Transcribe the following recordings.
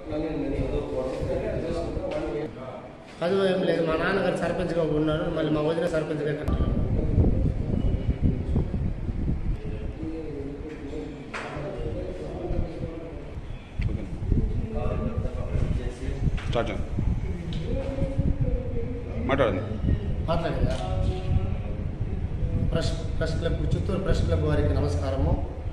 చదువు ఏం లేదు మా నాన్నగారు సర్పంచ్గా ఉన్నారు మళ్ళీ మా వదిన సర్పంచ్గా కట్టారు స్టార్ట్ చేయండి మాట్లాడండి మాట్లాడేదా press press club Chittoor press club వారికి నమస్కారము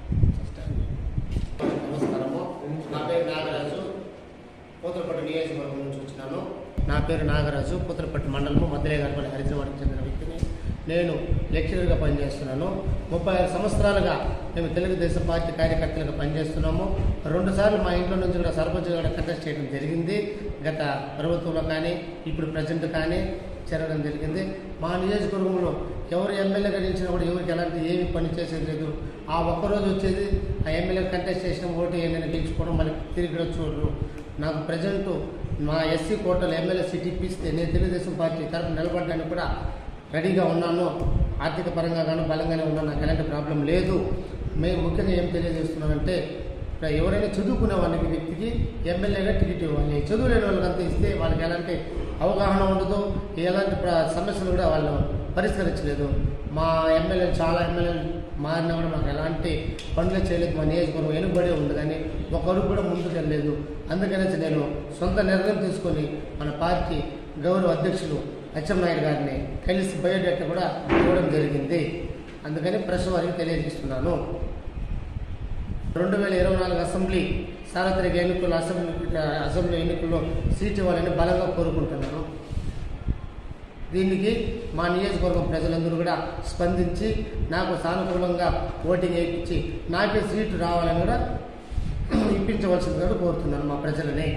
నమస్కారము నా పేరు నాగరాజు పూతలపట్టు నియోజకవర్గం నుంచి వచ్చినాను నా పేరు నాగరాజు పూతలపట్టు మండలము మద్దలేగారిపల్లి హరిజనవాడికి చెందిన వ్యక్తిని నేను లెక్చరర్గా పనిచేస్తున్నాను ముప్పై ఆరు సంవత్సరాలుగా మేము తెలుగుదేశం పార్టీ కార్యకర్తలుగా పనిచేస్తున్నాము రెండుసార్లు మా ఇంట్లో నుంచి కూడా సర్పంచ్ కూడా కంటెస్ట్ చేయడం జరిగింది గత ప్రభుత్వంలో కానీ ఇప్పుడు ప్రజెంట్ కానీ చేరడం జరిగింది మా నియోజకవర్గంలో ఎవరు ఎమ్మెల్యే గడించినా కూడా ఎవరికి ఎలాంటి ఏమి పని చేసేది లేదు ఆ ఒక్కరోజు వచ్చేది ఆ ఎమ్మెల్యే కంటెస్ట్ చేసిన ఓటు ఏమైనా గెలుచుకోవడం మళ్ళీ తిరిగి చూడరు నాకు ప్రజెంట్ మా ఎస్సీ కోటలో ఎమ్మెల్యే సీట్ ఇప్పిస్తే నేను తెలుగుదేశం పార్టీ తరఫున నిలబడడానికి కూడా రెడీగా ఉన్నాను ఆర్థిక పరంగా కానీ బలంగానే ఉన్నాను నాకు ఎలాంటి ప్రాబ్లం లేదు మేము ముఖ్యంగా ఏం తెలియజేస్తున్నామంటే ఇప్పుడు ఎవరైనా చదువుకునే వాళ్ళకి వ్యక్తికి ఎమ్మెల్యేగా టికెట్ ఇవ్వాలి చదువు లేని వాళ్ళకి అంతా ఇస్తే వాళ్ళకి ఎలాంటి అవగాహన ఉండదు ఎలాంటి ప్ర- సమస్యలు కూడా వాళ్ళు పరిష్కరించలేదు మా ఎమ్మెల్యే చాలా ఎమ్మెల్యేలు మారినా కూడా మాకు ఎలాంటి పనులు చేయలేదు మా నియోజకవర్గం వెనుకబడి ఉంది కానీ ఒకరు కూడా ముందుకు వెళ్ళలేదు అందుకనేసి నేను సొంత నిర్ణయం తీసుకొని మన పార్టీ గౌరవ అధ్యక్షులు అచ్చెన్నాయుడు గారిని కలిసి బయోడేటా కూడా ఇవ్వడం జరిగింది అందుకని ప్రెస్ వారికి తెలియజేస్తున్నాను రెండు వేల ఇరవై నాలుగు అసెంబ్లీ సార్వత్రిక ఎన్నికల్లో అసెంబ్లీ అసెంబ్లీ ఎన్నికల్లో సీట్ ఇవ్వాలని బలంగా కోరుకుంటున్నాను దీనికి మా నియోజకవర్గం ప్రజలందరూ కూడా స్పందించి నాకు సానుకూలంగా ఓటింగ్ వేయించి నాకే సీటు రావాలని కూడా ఇప్పించవలసిందిగా కోరుతున్నాను మా ప్రజలని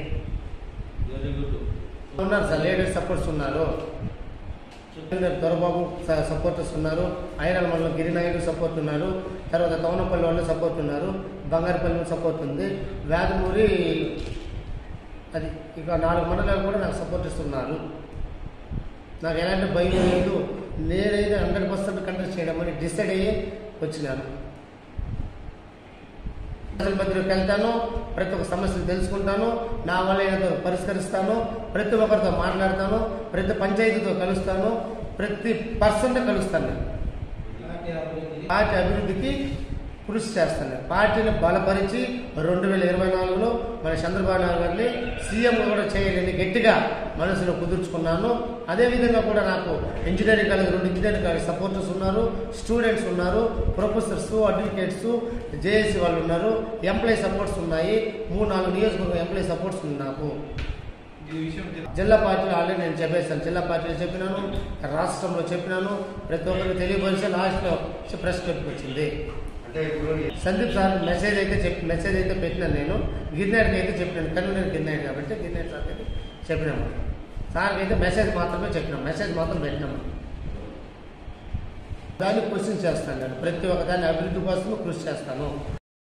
ఉన్నారు సార్ లీడర్ సపోర్ట్స్ ఉన్నారు దొరబాబు స- సపోర్టర్స్ ఉన్నారు ఐరన్ మండలం గిరినాయుడు సపోర్ట్ ఉన్నారు తర్వాత తవనపల్లి వాళ్ళు సపోర్ట్ ఉన్నారు బంగారుపల్లి సపోర్ట్ ఉంది వేదమూరి అది ఇక నాలుగు మండలాలు కూడా నాకు సపోర్ట్ ఇస్తున్నారు నాకు ఎలాంటి భయం లేదు నేనైతే హండ్రెడ్ పర్సెంట్ కంటెస్ట్ చేయడం అని డిసైడ్ అయ్యి వచ్చినాను ప్రజల మధ్యలోకి వెళ్తాను ప్రతి ఒక్క సమస్యను తెలుసుకుంటాను నా వల్ల ఏదో పరిష్కరిస్తాను ప్రతి ఒక్కరితో మాట్లాడతాను ప్రతి పంచాయతీతో కలుస్తాను ప్రతి పర్సన్తో కలుస్తాను పార్టీ అభివృద్ధికి కృషి చేస్తాను పార్టీని బలపరిచి రెండు వేల ఇరవై నాలుగులో మన చంద్రబాబు నాయుడు గారిని సీఎం కూడా చేయాలని గట్టిగా మనసులో కుదుర్చుకున్నాను అదేవిధంగా కూడా నాకు ఇంజనీరింగ్ కాలేజ్ రెండు ఇంజనీరింగ్ కాలేజ్ సపోర్టర్స్ ఉన్నారు స్టూడెంట్స్ ఉన్నారు ప్రొఫెసర్స్ అడ్వకేట్స్ జేఏసీ వాళ్ళు ఉన్నారు ఎంప్లాయీ సపోర్ట్స్ ఉన్నాయి మూడు నాలుగు నియోజకవర్గం ఎంప్లాయీ సపోర్ట్స్ ఉంది నాకు జిల్లా పార్టీలో ఆల్రెడీ నేను చెప్పేశాను జిల్లా పార్టీలో చెప్పినాను రాష్ట్రంలో చెప్పినాను ప్రతి ఒక్కరికి తెలియపరిచి లాస్ట్లో ప్రెస్ క్లబ్కి వచ్చింది సందీప్ సార్ మెసేజ్ అయితే చెప్పి మెసేజ్ అయితే పెట్టినాను నేను గిరినాయుడికి అయితే చెప్పినాను కన్వీనర్ గిరినాయుడు కాబట్టి గిరినాయుడు సార్కి అయితే చెప్పినాము సార్కి అయితే మెసేజ్ మాత్రమే చెప్పినాం మెసేజ్ మాత్రం పెట్టినాము దాన్ని క్వశ్చన్ చేస్తాను నేను ప్రతి ఒక్క దాన్ని అభివృద్ధి కోసం కృషి చేస్తాను